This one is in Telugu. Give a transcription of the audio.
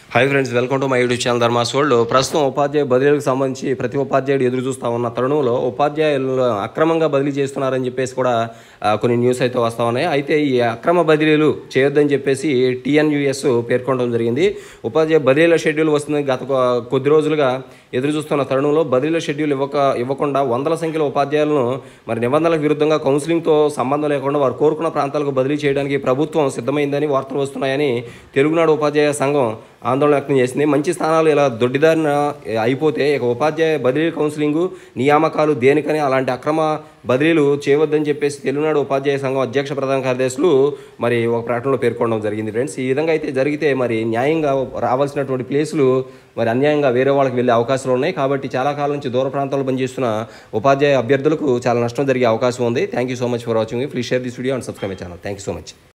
hi friends welcome to my YouTube channel Dharmas world ప్రస్తుతం ఉపాధ్యాయ బదిలీలకు సంబంధించి ప్రతి ఉపాధ్యాయుడు ఎదురు చూస్తూ ఉన్న తరుణంలో ఉపాధ్యాయులు అక్రమంగా బదిలీ చేస్తున్నారని చెప్పేసి కూడా ఆ, కొన్ని న్యూస్ అయితే వస్తూ ఉన్నాయి అయితే ఈ అక్రమ బదిలీలు చేయొద్దని చెప్పేసి టీఎన్యూఎస్ పేర్కొనడం జరిగింది ఉపాధ్యాయ బదిలీల షెడ్యూల్ వస్తుంది గత కొ- కొద్ది రోజులుగా ఎదురు చూస్తున్న తరుణంలో బదిలీల షెడ్యూల్ ఇవ్వక ఇవ్వకుండా వందల సంఖ్యలో ఉపాధ్యాయులను మరి నిబంధనలకు విరుద్ధంగా కౌన్సిలింగ్తో సంబంధం లేకుండా వారు కోరుకున్న ప్రాంతాలకు బదిలీ చేయడానికి ప్రభుత్వం సిద్ధమైందని వార్తలు వస్తున్నాయని తెలుగునాడు ఉపాధ్యాయ సంఘం ఆందోళన వ్యక్తం చేసింది మంచి స్థానాలు ఇలా దొడ్డిదారిన అయిపోతే ఇక ఉపాధ్యాయ బదిలీ కౌన్సిలింగ్ నియామకాలు దేనికని అలాంటి అక్రమ బదిలీలు చేయవద్దని చెప్పేసి తెలుగునాడు ఉపాధ్యాయ సంఘం అధ్యక్ష ప్రధాన కార్యదర్శులు మరి ఒక ప్రకటనలో పేర్కొనడం జరిగింది ఫ్రెండ్స్ ఈ విధంగా అయితే జరిగితే మరి న్యాయంగా రావాల్సినటువంటి ప్లేసులు మరి అన్యాయంగా వేరే వాళ్ళకి వెళ్ళే అవకాశాలు ఉన్నాయి కాబట్టి చాలా కాలం నుంచి దూర ప్రాంతాల్లో పనిచేస్తున్న ఉపాధ్యాయ అభ్యర్థులకు చాలా నష్టం జరిగే అవకాశం ఉంది thank you so much for watching please share this video and subscribe my channel thank you so much